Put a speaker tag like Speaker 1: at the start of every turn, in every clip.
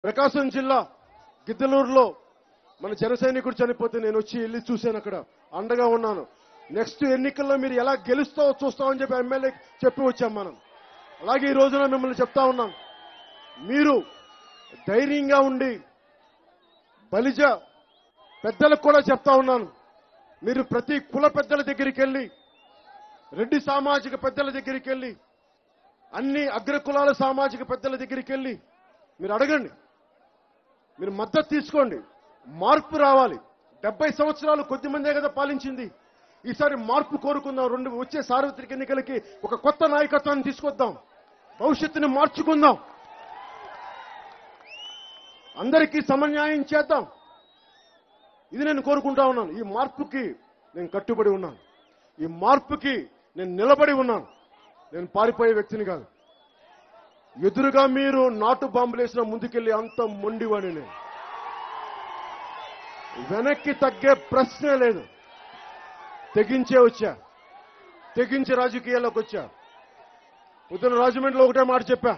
Speaker 1: ప్రకాశం జిల్లా గిద్దలూరులో మన జన సైనికుడు చనిపోతే నేను వచ్చి వెళ్ళి చూశాను అక్కడ అండగా ఉన్నాను నెక్స్ట్ ఎన్నికల్లో మీరు ఎలా గెలుస్తావో చూస్తామని చెప్పి ఎమ్మెల్యే చెప్పి వచ్చాం మనం అలాగే ఈ రోజున మిమ్మల్ని చెప్తా ఉన్నాను మీరు ధైర్యంగా ఉండి బలిజ పెద్దలకు కూడా చెప్తా ఉన్నాను మీరు ప్రతి కుల పెద్దల దగ్గరికి వెళ్ళి రెడ్డి సామాజిక పెద్దల దగ్గరికి వెళ్ళి అన్ని అగ్రకులాల సామాజిక పెద్దల దగ్గరికి వెళ్ళి మీరు అడగండి మీరు మద్దతు తీసుకోండి మార్పు రావాలి డెబ్బై సంవత్సరాలు కొద్ది మందే కదా పాలించింది ఈసారి మార్పు కోరుకుందాం రెండు వచ్చే సార్వత్రిక ఎన్నికలకి ఒక కొత్త నాయకత్వాన్ని తీసుకొద్దాం భవిష్యత్తుని మార్చుకుందాం అందరికీ సమన్యాయం చేద్దాం ఇది నేను కోరుకుంటా ఉన్నాను ఈ మార్పుకి నేను కట్టుబడి ఉన్నాను ఈ మార్పుకి నేను నిలబడి ఉన్నాను నేను పారిపోయే వ్యక్తిని కాదు ఎదురుగా మీరు నాటు బాంబులేసిన ముందుకెళ్లి అంత మొండివాణి నేను వెనక్కి తగ్గే ప్రశ్నే లేదు తెగించే వచ్చా తెగించి రాజకీయాల్లోకి వచ్చా పొద్దున రాజమండ్రిలో ఒకటే మాట చెప్పా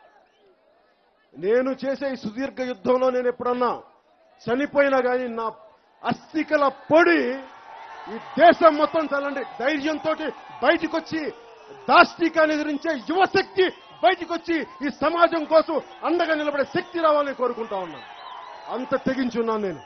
Speaker 1: నేను చేసే ఈ సుదీర్ఘ యుద్ధంలో నేను ఎప్పుడన్నా చనిపోయినా కానీ నా అస్థికల పొడి ఈ దేశం మొత్తం చల్లండి ధైర్యంతో బయటికి వచ్చి దాష్టికాన్ని ఎదిరించే యువశక్తి బయటికి వచ్చి ఈ సమాజం కోసం అండగా నిలబడే శక్తి రావాలని కోరుకుంటా ఉన్నాను అంత తెగించున్నాను నేను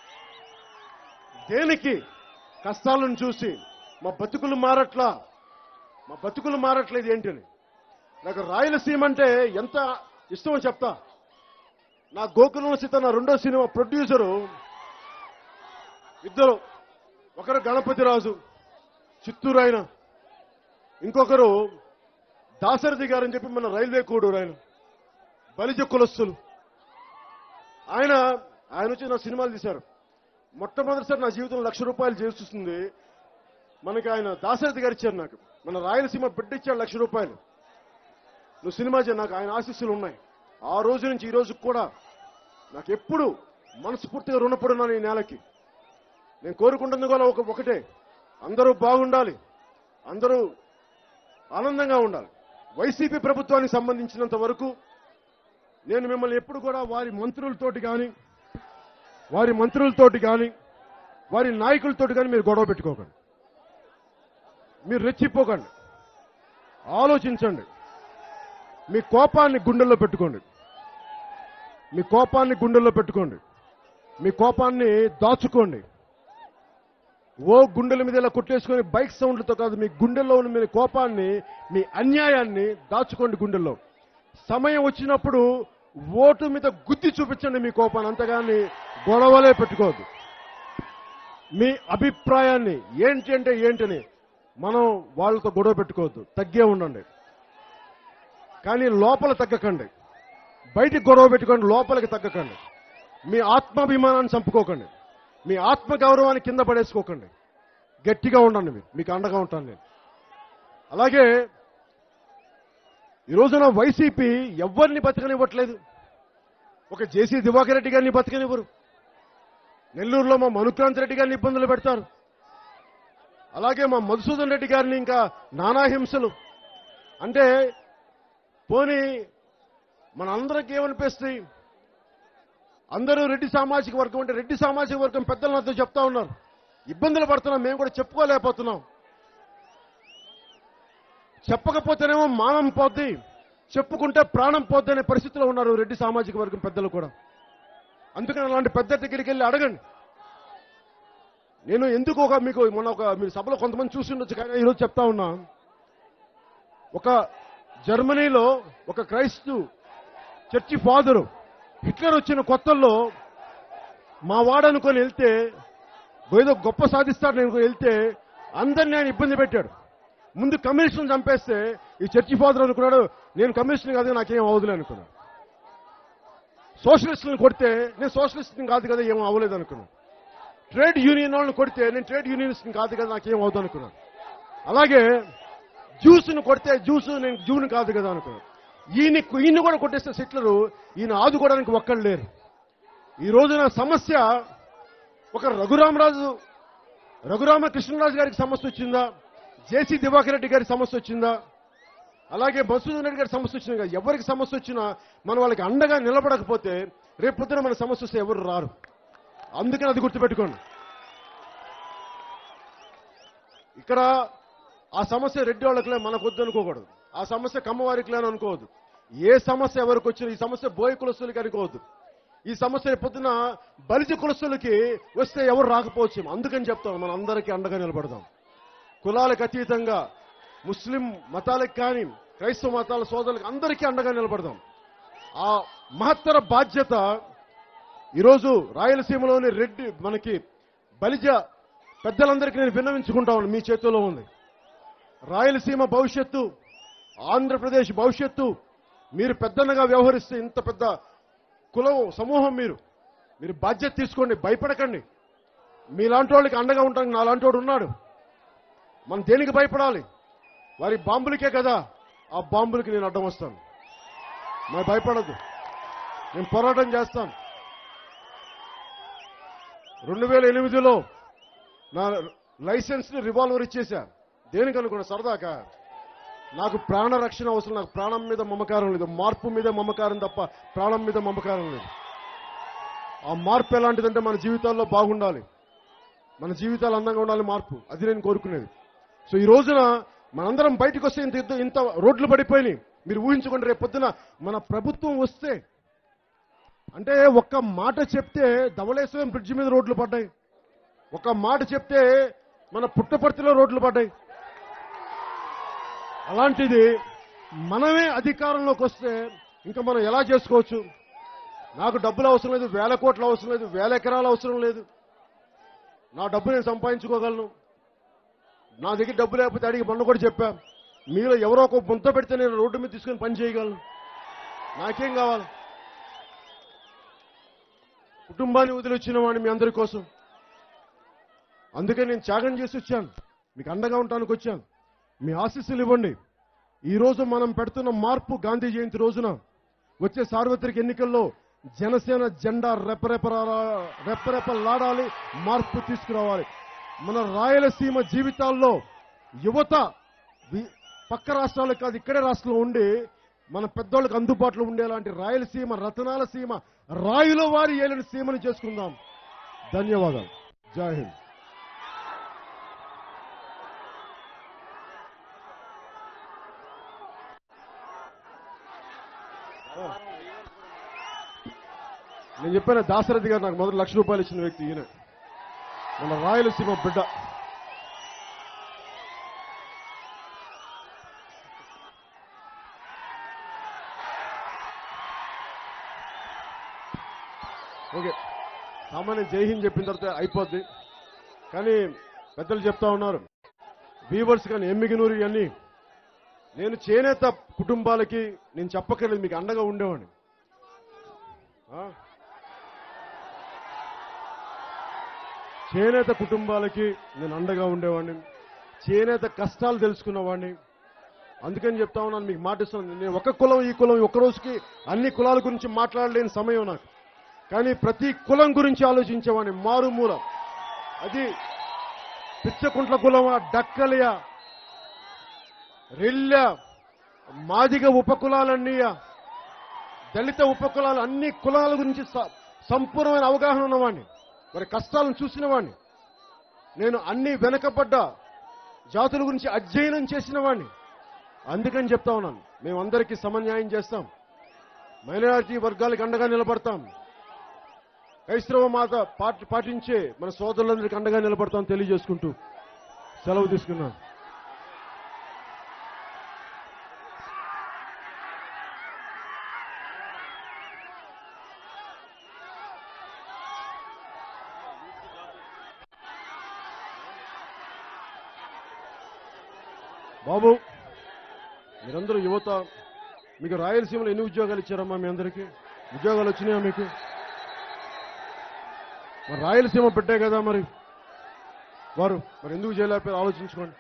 Speaker 1: దేనికి కష్టాలను చూసి మా బతుకులు మారట్లా మా బతుకులు మారట్లేదు ఏంటని నాకు రాయలసీమ అంటే ఎంత ఇష్టమో చెప్తా నా గోకులం సీత నా రెండో సినిమా ప్రొడ్యూసరు ఇద్దరు ఒకరు గణపతి రాజు చిత్తూరు ఆయన ఇంకొకరు దాసరథి గారని చెప్పి మన రైల్వే కోడూరు ఆయన బలిజ కులస్తులు ఆయన ఆయన వచ్చి నా సినిమాలు తీశారు మొట్టమొదటిసారి నా జీవితంలో లక్ష రూపాయలు చేస్తుంది మనకి ఆయన దాశరథి గారు ఇచ్చారు నాకు మన రాయలసీమ బిడ్డ ఇచ్చాడు లక్ష రూపాయలు నువ్వు సినిమా చేయ నాకు ఆయన ఆశీస్సులు ఉన్నాయి ఆ రోజు నుంచి ఈ రోజుకి కూడా నాకు ఎప్పుడు మనస్ఫూర్తిగా రుణపడి ఉన్నాను ఈ నేలకి నేను కోరుకుంటుంది కూడా ఒక ఒకటే అందరూ బాగుండాలి అందరూ ఆనందంగా ఉండాలి వైసీపీ ప్రభుత్వానికి సంబంధించినంత వరకు నేను మిమ్మల్ని ఎప్పుడు కూడా వారి మంత్రులతోటి కానీ వారి మంత్రులతోటి కానీ వారి నాయకులతోటి కానీ మీరు గొడవ పెట్టుకోకండి మీరు రెచ్చిపోకండి ఆలోచించండి మీ కోపాన్ని గుండెల్లో పెట్టుకోండి మీ కోపాన్ని గుండెల్లో పెట్టుకోండి మీ కోపాన్ని దాచుకోండి ఓ గుండెల మీద ఇలా కొట్టేసుకొని బైక్ సౌండ్లతో కాదు మీ గుండెల్లో ఉన్న మీ కోపాన్ని మీ అన్యాయాన్ని దాచుకోండి గుండెల్లో సమయం వచ్చినప్పుడు ఓటు మీద గుద్ది చూపించండి మీ కోపాన్ని అంతగాని గొడవలే పెట్టుకోవద్దు మీ అభిప్రాయాన్ని ఏంటి అంటే ఏంటని మనం వాళ్ళతో గొడవ పెట్టుకోవద్దు తగ్గే ఉండండి కానీ లోపల తగ్గకండి బయటికి గొడవ పెట్టుకోండి లోపలికి తగ్గకండి మీ ఆత్మాభిమానాన్ని చంపుకోకండి మీ ఆత్మ గౌరవాన్ని కింద పడేసుకోకండి గట్టిగా ఉండండి మీరు మీకు అండగా ఉంటాను నేను అలాగే ఈ రోజున వైసీపీ ఎవరిని బతకనివ్వట్లేదు ఒక జేసీ దివాకర్ రెడ్డి గారిని బతకనివ్వరు నెల్లూరులో మా మనుక్రాంత్ రెడ్డి గారిని ఇబ్బందులు పెడతారు అలాగే మా మధుసూదన్ రెడ్డి గారిని ఇంకా నానా హింసలు అంటే పోనీ మన అందరికి ఏమనిపిస్తాయి అందరూ రెడ్డి సామాజిక వర్గం అంటే రెడ్డి సామాజిక వర్గం పెద్దలు నాతో చెప్తా ఉన్నారు ఇబ్బందులు పడుతున్నాం మేము కూడా చెప్పుకోలేకపోతున్నాం చెప్పకపోతేనేమో మానం పోద్ది చెప్పుకుంటే ప్రాణం పోద్ది అనే పరిస్థితిలో ఉన్నారు రెడ్డి సామాజిక వర్గం పెద్దలు కూడా అందుకని అలాంటి పెద్ద దగ్గరికి వెళ్ళి అడగండి నేను ఎందుకు ఒక మీకు మొన్న ఒక మీరు సభలో కొంతమంది చూసి ఉండొచ్చు కానీ ఈరోజు చెప్తా ఉన్నా ఒక జర్మనీలో ఒక క్రైస్తు చర్చి ఫాదరు హిట్లర్ వచ్చిన కొత్తల్లో మా వాడనుకొని వెళ్తే ఏదో గొప్ప సాధిస్తాడు నేను వెళ్తే అందరిని ఆయన ఇబ్బంది పెట్టాడు ముందు కమ్యూనిస్టులను చంపేస్తే ఈ చర్చి ఫాదర్ అనుకున్నాడు నేను కమ్యూనిస్ట్ కాదు నాకేం అవదులే అనుకున్నాడు సోషలిస్టులను కొడితే నేను సోషలిస్ట్ కాదు కదా ఏం అవ్వలేదు అనుకున్నాను ట్రేడ్ యూనియన్ వాళ్ళని కొడితే నేను ట్రేడ్ యూనియనిస్ట్ కాదు కదా నాకేం అవుతుంది అనుకున్నాను అలాగే జ్యూస్ను కొడితే జ్యూస్ నేను జూని కాదు కదా అనుకున్నాను ఈయన ఈయన కూడా కొట్టేస్తే సిట్లరు ఈయన ఆదుకోవడానికి ఒక్కళ్ళు లేరు ఈ రోజున సమస్య ఒక రఘురామరాజు రఘురామ కృష్ణరాజు గారికి సమస్య వచ్చిందా జేసీ దివాకర్ రెడ్డి గారికి సమస్య వచ్చిందా అలాగే మసూద్ రెడ్డి గారి సమస్య వచ్చినా కదా ఎవరికి సమస్య వచ్చినా మనం వాళ్ళకి అండగా నిలబడకపోతే రేపు పొద్దున మన సమస్య వస్తే ఎవరు రారు అందుకని అది గుర్తుపెట్టుకోండి ఇక్కడ ఆ సమస్య రెడ్డి వాళ్ళకిలే మనకు వద్దు అనుకోకూడదు ఆ సమస్య కమ్మవారికి లేని అనుకోవద్దు ఏ సమస్య ఎవరికి వచ్చినా ఈ సమస్య బోయ కులస్తులకి అనుకోవద్దు ఈ సమస్య రేపు పొద్దున బలిజ కులస్తులకి వస్తే ఎవరు రాకపోవచ్చు అందుకని చెప్తాం మన అందరికీ అండగా నిలబడదాం కులాలకు అతీతంగా ముస్లిం మతాలకు కానీ క్రైస్తవ మతాల సోదరులకు అందరికీ అండగా నిలబడదాం ఆ మహత్తర బాధ్యత ఈరోజు రాయలసీమలోని రెడ్డి మనకి బలిజ పెద్దలందరికీ నేను విన్నవించుకుంటా ఉన్నాను మీ చేతిలో ఉంది రాయలసీమ భవిష్యత్తు ఆంధ్రప్రదేశ్ భవిష్యత్తు మీరు పెద్దన్నగా వ్యవహరిస్తే ఇంత పెద్ద కులం సమూహం మీరు మీరు బాధ్యత తీసుకోండి భయపడకండి మీలాంటి వాళ్ళకి అండగా ఉంటానికి నాలాంటి వాడు ఉన్నాడు మనం దేనికి భయపడాలి వారి బాంబులకే కదా ఆ బాంబులకి నేను అడ్డం వస్తాను మరి భయపడద్దు నేను పోరాటం చేస్తాను రెండు వేల ఎనిమిదిలో నా లైసెన్స్ ని రివాల్వర్ ఇచ్చేశా దేనికి అనుకున్నా సరదాకా నాకు ప్రాణ రక్షణ అవసరం నాకు ప్రాణం మీద మమకారం లేదు మార్పు మీద మమకారం తప్ప ప్రాణం మీద మమకారం లేదు ఆ మార్పు ఎలాంటిదంటే మన జీవితాల్లో బాగుండాలి మన జీవితాలు అందంగా ఉండాలి మార్పు అది నేను కోరుకునేది సో ఈ రోజున మనందరం బయటకు వస్తే ఇంత ఇంత- ఇంత రోడ్లు పడిపోయినాయి మీరు ఊహించుకోండి రేపు పొద్దున మన ప్రభుత్వం వస్తే అంటే ఒక్క మాట చెప్తే ధవళేశ్వరం బ్రిడ్జి మీద రోడ్లు పడ్డాయి ఒక మాట చెప్తే మన పుట్టపర్తిలో రోడ్లు పడ్డాయి అలాంటిది మనమే అధికారంలోకి వస్తే ఇంకా మనం ఎలా చేసుకోవచ్చు నాకు డబ్బులు అవసరం లేదు వేల కోట్ల అవసరం లేదు వేల ఎకరాలు అవసరం లేదు నా డబ్బు నేను సంపాదించుకోగలను నా దగ్గర డబ్బు లేకపోతే అడిగి మొన్న కూడా చెప్పా మీలో ఎవరో ఒక ముంత పెడితే నేను రోడ్డు మీద తీసుకొని పని చేయగలను నాకేం కావాలి కుటుంబాన్ని వదిలి వచ్చిన వాడిని మీ అందరి కోసం అందుకే నేను త్యాగం చేసి వచ్చాను మీకు అండగా ఉండటానికి వచ్చాను మీ ఆశీస్సులు ఇవ్వండి ఈ రోజు మనం పెడుతున్న మార్పు గాంధీ జయంతి రోజున వచ్చే సార్వత్రిక ఎన్నికల్లో జనసేన జెండా రెపరెప రెపరెపలాడాలి మార్పు తీసుకురావాలి మన రాయలసీమ జీవితాల్లో యువత వి- పక్క రాష్ట్రాలకు కాదు ఇక్కడే రాష్ట్రంలో ఉండి మన పెద్దోళ్ళకి అందుబాటులో ఉండేలాంటి రాయలసీమ రతనాల సీమ రాయుల వారి ఏలిన సీమని చేసుకుందాం ధన్యవాదాలు జై హింద్ నేను చెప్పాను దాసరథి గారు నాకు మొదటి లక్ష రూపాయలు ఇచ్చిన వ్యక్తి ఈయన మన రాయలసీమ బిడ్డ ఓకే సామాన్య జై హింద్ చెప్పిన తర్వాత అయిపోద్ది కానీ పెద్దలు చెప్తా ఉన్నారు వీవర్స్ కానీ ఎమ్మిగినూరు ఇవన్నీ నేను చేనేత కుటుంబాలకి నేను చెప్పక్కర్లేదు మీకు అండగా ఉండేవాడిని ఆ? చేనేత కుటుంబాలకి నేను అండగా ఉండేవాడిని చేనేత కష్టాలు తెలుసుకున్నవాడిని అందుకని చెప్తా ఉన్నాను మీకు మాటిస్తున్నాను నేను ఒక కులం ఈ కులం ఈ ఒక్క రోజుకి అన్ని కులాల గురించి మాట్లాడలేని సమయం నాకు కానీ ప్రతి కులం గురించి ఆలోచించేవాడిని మారుమూల అది పిచ్చకుంట్ల కులమా డక్కలియా రెల్య మాదిగ ఉపకులాలన్నీయా దళిత ఉపకులాలు అన్ని కులాల గురించి స- సంపూర్ణమైన అవగాహన ఉన్నవాడిని మరి కష్టాలను చూసిన వాడిని నేను అన్ని వెనకబడ్డ జాతుల గురించి అధ్యయనం చేసిన వాడిని అందుకని చెప్తా ఉన్నాను మేమందరికీ సమన్యాయం చేస్తాం మైనారిటీ వర్గాలకు అండగా నిలబడతాం క్రైస్తవ మాత పాటి పాటించే మన సోదరులందరికీ అండగా నిలబడతాం తెలియజేసుకుంటూ సెలవు తీసుకున్నాను బాబు మీరందరూ యువత మీకు రాయలసీమలో ఎన్ని ఉద్యోగాలు ఇచ్చారమ్మా మీ అందరికీ ఉద్యోగాలు వచ్చినాయా మీకు మరి రాయలసీమ పెట్టే కదా మరి వారు మరి ఎందుకు చేయలేకపోయారు ఆలోచించుకోండి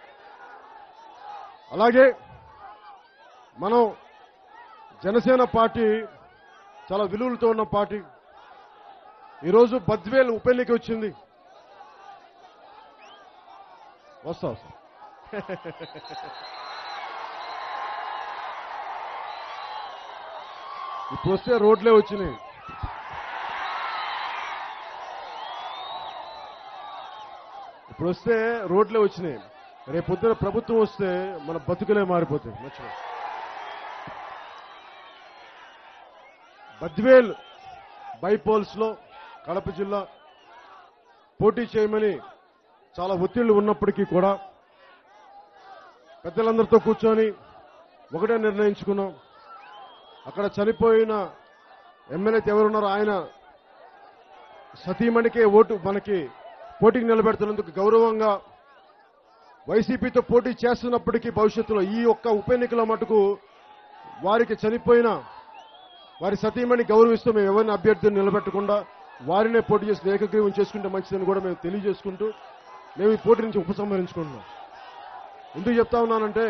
Speaker 1: అలాగే మనం జనసేన పార్టీ చాలా విలువలతో ఉన్న పార్టీ ఈరోజు బద్వేల్ ఉప ఎన్నిక వచ్చింది వస్తా వస్తా ఇప్పుడు వస్తే రోడ్లే వచ్చినాయి ఇప్పుడు వస్తే రోడ్లే వచ్చినాయి రేపు పొద్దున ప్రభుత్వం వస్తే మన బతుకులే మారిపోతాయి మర్చిపో బద్వేల్ బైపోల్స్ లో కడప జిల్లా పోటీ చేయమని చాలా ఒత్తిళ్లు ఉన్నప్పటికీ కూడా పెద్దలందరితో కూర్చొని ఒకటే నిర్ణయించుకున్నాం అక్కడ చనిపోయిన ఎమ్మెల్యే ఎవరున్నారో ఆయన సతీమణికే ఓటు మనకి పోటీకి నిలబెడుతున్నందుకు గౌరవంగా వైసీపీతో పోటీ చేస్తున్నప్పటికీ భవిష్యత్తులో ఈ ఒక్క ఉప ఎన్నికల మటుకు వారికి చనిపోయిన వారి సతీమణి గౌరవిస్తూ మేము ఎవరిని అభ్యర్థిని నిలబెట్టకుండా వారినే పోటీ చేసి ఏకగ్రీవం చేసుకుంటే మంచిదని కూడా మేము తెలియజేసుకుంటూ మేము ఈ పోటీ నుంచి ఉపసంహరించుకుంటున్నాం ఎందుకు చెప్తా ఉన్నానంటే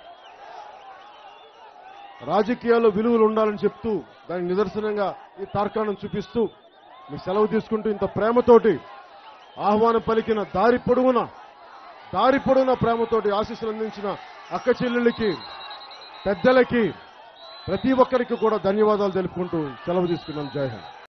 Speaker 1: రాజకీయాల్లో విలువలు ఉండాలని చెప్తూ దానికి నిదర్శనంగా ఈ తార్కాణం చూపిస్తూ మీ సెలవు తీసుకుంటూ ఇంత ప్రేమతోటి ఆహ్వానం పలికిన దారి పొడవున దారి పొడవున ప్రేమతోటి ఆశీస్సులు అందించిన అక్క చెల్లెళ్ళకి పెద్దలకి ప్రతి ఒక్కరికి కూడా ధన్యవాదాలు తెలుపుకుంటూ సెలవు తీసుకున్నాం జై హింద్